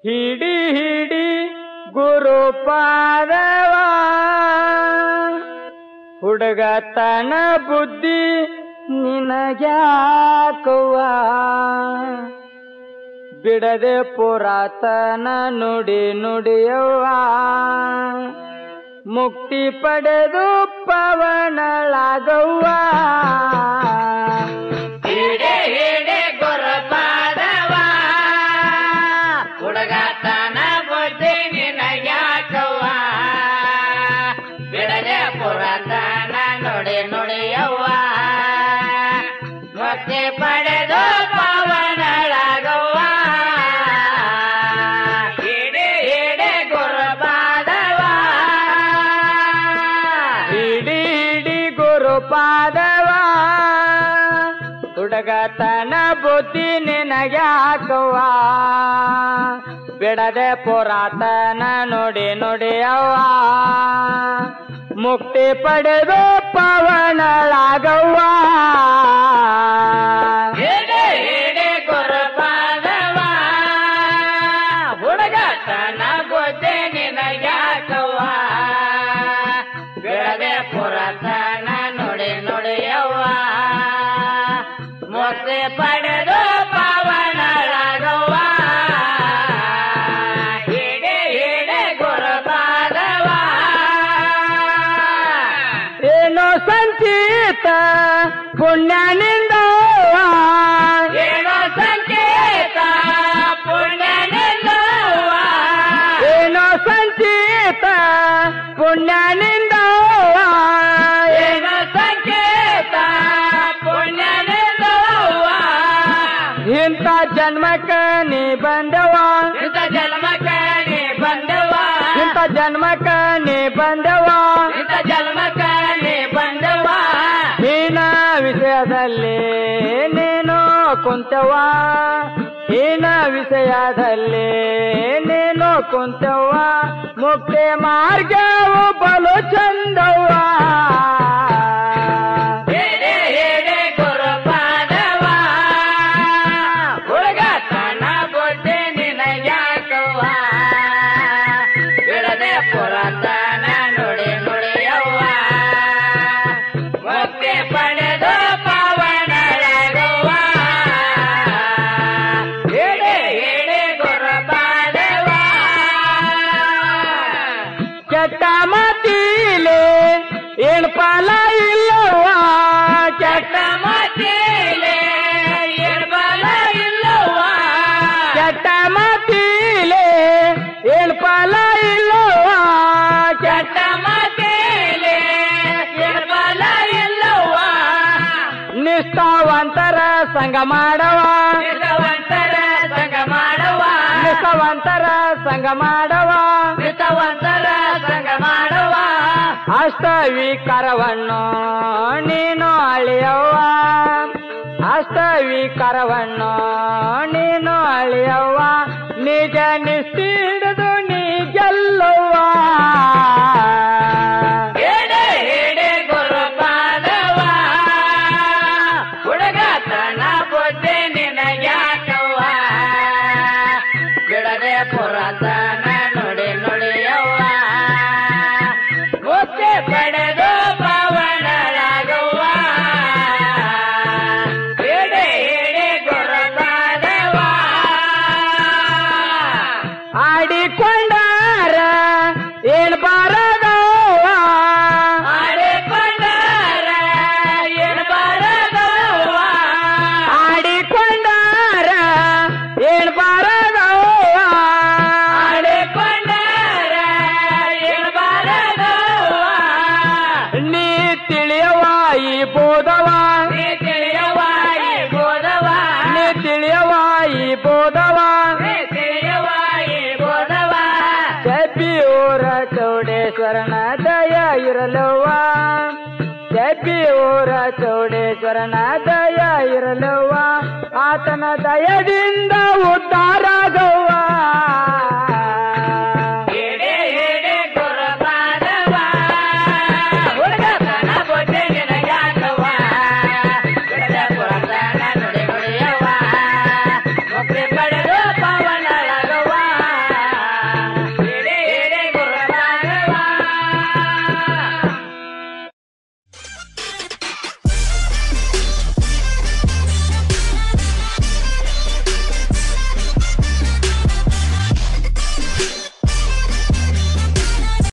ಹಿಡಿ ಹಿಡಿ ಗುರುಪಾದವ ಹುಡುಗತನ ಬುದ್ಧಿ ನಿನಗ್ಯಾಕವ್ವ ಬಿಡದೆ ಪುರಾತನ ನುಡಿ ನುಡಿಯವ್ವ ಮುಕ್ತಿ ಪಡೆದು ಪವನಳಾಗವ್ವ ಹಿಡೆ ಹಿಡೆ ಗುರುಪಾದವ ಹುಡುಗತನ ಬುದ್ಧಿ ನಿನಗ್ಯಾಕವ್ವ ಬಿಡದೆ ಪುರಾತನ ನುಡಿ ನುಡಿಯವ್ವ ಮುಕ್ತಿ ಪಡೆದು ಪವನಳಾಗವ್ವ ಹಿಡೆ ಹಿಡೆ ಗುರುಪಾದವ ಹಿಡಿ ಹಿಡಿ ಗುರುಪಾದವ ಹುಡುಗತನ ಬುದ್ಧಿ ನಿನಗ್ಯಾಕವ್ವ ಬಿಡದೆ ಪುರಾತನ ನುಡಿ ನುಡಿಯವ್ವ ಮುಕ್ತಿ ಪಡೆದು ಪವನಳಾಗವ್ವ ಹಿಡೆ ಹಿಡೆ ಗುರುಪಾದವ ಹುಡುಗತನ ಬುದ್ಧಿ ನಿನಗ್ಯಾಕವ್ವ ಬಿಡದೆ ಪುರತನ ನುಡಿ ನುಡಿಯವ್ವ ಮುಕ್ತಿ ಪಡೆದು ಪವನಳಾಗವ್ವ ಹಿಡೆ ಹಿಡೆ ಗುರುಪಾದವ ಏನೋ ಸಂಚಿತ ಪುಣ್ಯನಿಂದ ಏನೋ ಸಂಕೇತ ಪುಣ್ಯನೆಲ್ಲವ್ವ ಏನೋ ಸಂಚಿತ ಪುಣ್ಯನಿಂದ ಏನೋ ಸಂಕೇತ ಪುಣ್ಯನೆಲ್ಲವ್ವ ಇಂಥ ಜನ್ಮಕ್ಕ ನೀ ಬಂದವ ಇಂಥ ಜನ್ಮಕ್ಕ ನೀ ಬಂದವ ಇಂಥ ಜನ್ಮಕ್ಕ ನೀ ಬಂದವ ಇಂಥ ಜನ್ಮಕ್ಕ ನೀ ಬಂದವ ಹೀನ ವಿಷಯದಲ್ಲಿ ನೀನು ಕುಂತವ ಹೀನ ವಿಷಯದಲ್ಲಿ ನೀನು ಕುಂತವ ಮುಕ್ತಿ ಮಾರ್ಗವು ಬಲು ಚಂದವ್ವ ಹೇಡೆ ಹೇಡೆ ಗುರುಪಾದವ ಹುಡುಗತನ ಬುದ್ಧಿ ನಿನಗ್ಯಾಕವ್ವ ಬಿಡದೆ ಪುರಾತನ ನುಡಿ ನುಡಿಯವ್ವ ಮುಕ್ತಿ ಪಡೆದು ಪವನಳಾಗವ್ವ ಹೇಡೆ ಹೇಡೆ ಗುರುಪಾದವ ಕೆಟ್ಟ ಮಾತಿಲೆ ಏನ್ ಫಲ ಇಲ್ಲವ್ವ ಕೆಟ್ಟ ಕೆಟ್ಟ ಮಾತಿಲೆ ಇರ್ಬಲ ಇಲ್ಲವ್ವ ಕೆಟ್ಟ ಮಾತಿಲೆ ಏನ್ ಫಲ ಇಲ್ಲವ್ವ ಕೆಟ್ಟ ಕೆಟ್ಟ ಮಾತೇಲೆ ಇರ್ಬಲ ಇಲ್ಲವ್ವ ನಿಷ್ಠಾವಂತರ ಸಂಗ ಮಾಡವ ನಿಜವಂತರ ಸಂಗ ಮಾಡವ ನಿಷ್ಠಾವಂತರ ಸಂಗ ಮಾಡವ ನಿಜವಂತರ ಸಂಗ ಮಾಡವ ಅಷ್ಟ ವಿಕಾರವನ್ನು ನೀನು ಅಳಿಯವ್ವ ಅಷ್ಟ ವಿಕಾರವನ್ನು ನೀನು ಅಳಿಯವ್ವ ನಿಜ ನಿಷ್ಠಿಡಿದು ನೀ ಗೆಲ್ಲವ್ವ ಹೇಡೆ ಹೇಡೆ ಗುರುಪಾದವ ಹುಡುಗತನ ಬುದ್ಧಿ ನಿನಗ್ಯಾಕವ್ವ ಬಿಡದೆ ಪುರಾತನ ನುಡಿ ನುಡಿಯವ್ವ ಮುಕ್ತಿ ಪಡೆದು ಪವನಳಾಗವ್ವ ಹೇಡೆ ಹೇಡೆ ಗುರುಪಾದವ ಆಡಿಕೊಂಡಾರ ಏನ್ ಬಾರದವ್ವ ಆಡಿಕೊಂಡಾರ ಏನ್ ಬಾರದವ್ವ ಆಡಿಕೊಂಡಾರ ಏನ್ ಬಾರದವ್ವ ಆಡಿಕೊಂಡಾರ ಏನ್ ಬಾರದವ್ವ ನೀ ತಿಳಿಯವ ಈ ಬೋಧವ ನೀ ತಿಳಿಯವ ಈ ಬೋಧವ ನೀ ತಿಳಿಯವ ಈ ಬೋಧವ ನೀ ತಿಳಿಯವ ಈ ಬೋಧವ ಜಬ್ಬಿ ಊರ ಚೌಡೇಶ್ವರನ ದಯ ಇರಲವ್ವ ಜಬ್ಬಿ ಊರ ಚೌಡೇಶ್ವರನ ದಯ ಇರಲವ್ವ ಆತನ ದಯದಿಂದ ಉದ್ಧಾರಾಗವ್ವ